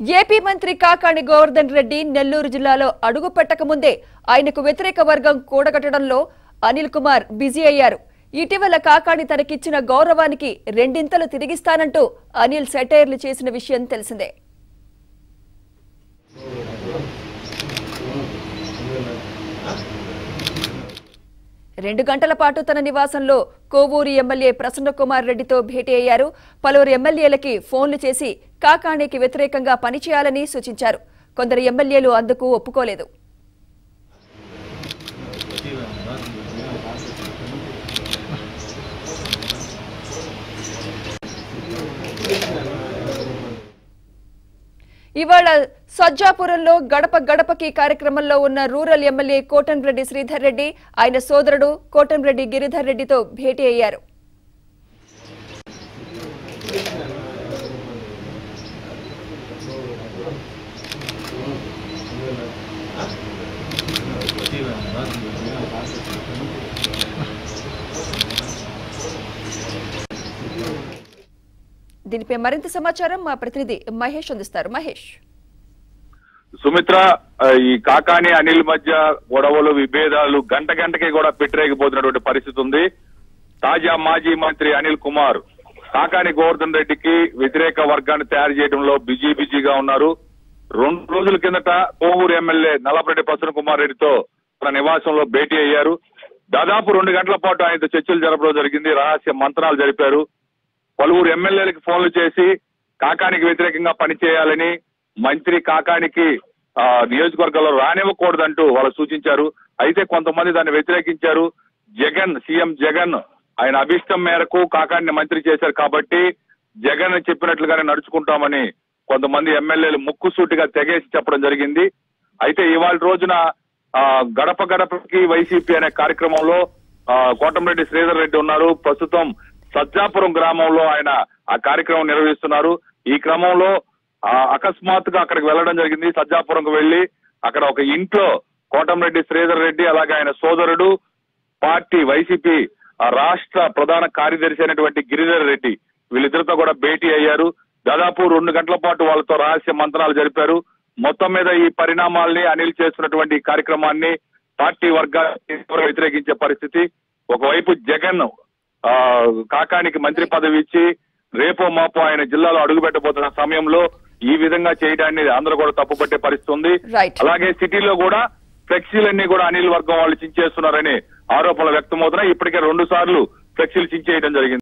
AP మంత్రి కాకాణి గోవర్ధన్ రెడ్డి నెల్లూరు జిల్లాలో అడుగు పెట్టకముందే ఆయనకు వ్యతిరేక వర్గం కూడగట్టడంలో అనిల్ కుమార్ బిజీ అయ్యారు ఇటీవల కాకాణి తనకిచ్చిన గౌరవానికి రెండింతలు తిరిగిస్తానంటూ అనిల్ సెటైర్లు చేసిన విషయం తెలిసిందే రెండు గంటల పాటు తన నివాసంలో కోవూరు ఎమ్మెల్యే ప్రసన్నకుమార్ రెడ్డితో భేటీ అయ్యారు పలువురు ఎమ్మెల్యేలకి ఫోన్లు చేసి కాకాణికి వ్యతిరేకంగా పనిచేయాలని సూచించారు కొందరు ఎమ్మెల్యేలు అందుకు ఒప్పుకోలేదు ఇవాళ సజ్జాపురంలో గడప గడపకి కార్యక్రమంలో ఉన్న రూరల్ ఎమ్మెల్యే కోటంరెడ్డి శ్రీధర్ రెడ్డి ఆయన సోదరుడు కోటంరెడ్డి గిరిధర్ రెడ్డితో భేటీ అయ్యారు దీనిపై మరింత సమాచారం మా ప్రతినిధి మహేష్ అందిస్తారు మహేష్ సుమిత్ర ఆ, ఈ కాకాని అనిల్ మధ్య గొడవలు విభేదాలు గంట గంటకి కూడా పెట్టరేగిపోతున్నటువంటి పరిస్థితి ఉంది తాజా మాజీ మంత్రి అనిల్ కుమార్ కాకాని గోవర్ధన్ రెడ్డికి వ్యతిరేక వర్గాన్ని తయారు చేయడంలో బిజీ బిజీగా ఉన్నారు రెండు రోజుల కిందట కోవూరు ఎమ్మెల్యే నల్లపరెడ్డి ప్రసన్న కుమార్ రెడ్డితో తన నివాసంలో భేటీ అయ్యారు దాదాపు రెండు గంటల పాటు ఆయనతో చర్చలు జరపడం జరిగింది రహస్య మంత్రాలు జరిపారు పలువురు ఎమ్మెల్యేలకు ఫోన్లు చేసి కాకానికి వ్యతిరేకంగా పనిచేయాలని మంత్రి కాకానికి ఆ, నియోజకవర్గంలో రానివ్వకూడదంటూ వాళ్ళు సూచించారు అయితే కొంతమంది దాన్ని వ్యతిరేకించారు జగన్ సీఎం జగన్ ఆయన అభిష్టం మేరకు కాకాన్ని మంత్రి చేశారు కాబట్టి జగన్ చెప్పినట్లుగానే నడుచుకుంటామని కొంతమంది ఎమ్మెల్యేలు ముక్కుసూటిగా తెగేసి చెప్పడం జరిగింది అయితే ఇవాళ రోజున ఆ, గడప గడపకి వైసీపీ అనే కార్యక్రమంలో ఆ, కోటంరెడ్డి శ్రీధర్ రెడ్డి ఉన్నారు ప్రస్తుతం సజ్జాపురం గ్రామంలో ఆయన ఆ కార్యక్రమం నిర్వహిస్తున్నారు ఈ క్రమంలో ఆ, అకస్మాత్తుగా అక్కడికి వెళ్ళడం జరిగింది సజ్జాపురంకు వెళ్లి అక్కడ ఒక ఇంట్లో కోటంరెడ్డి శ్రీధర్ రెడ్డి అలాగే ఆయన సోదరుడు పార్టీ వైసీపీ ఆ, రాష్ట్ర ప్రధాన కార్యదర్శి అయినటువంటి గిరిధర్ రెడ్డి వీళ్ళిద్దరితో కూడా భేటీ అయ్యారు దాదాపు రెండు గంటల పాటు వాళ్ళతో రహస్య మంత్రాలు జరిపారు మొత్తం మీద ఈ పరిణామాల్ని అనిల్ చేస్తున్నటువంటి ఈ కార్యక్రమాన్ని పార్టీ వర్గాన్ని వ్యతిరేకించే పరిస్థితి ఒకవైపు జగన్ ఆ, కాకానికి మంత్రి పదవి ఇచ్చి రేపో మాపో ఆయన జిల్లాలో అడుగుపెట్టబోతున్న సమయంలో ఈ విధంగా చేయడాన్ని అందరూ కూడా తప్పుపట్టే పరిస్థితి ఉంది రైట్ అలాగే సిటీలో కూడా ఫ్లెక్సీలన్నీ కూడా అనిల్ వర్గం వాళ్ళు చించేస్తున్నారని ఆరోపణలు వ్యక్తమవుతున్నాయి ఇప్పటికే రెండు సార్లు ఫ్లెక్సీలు చించేయడం జరిగింది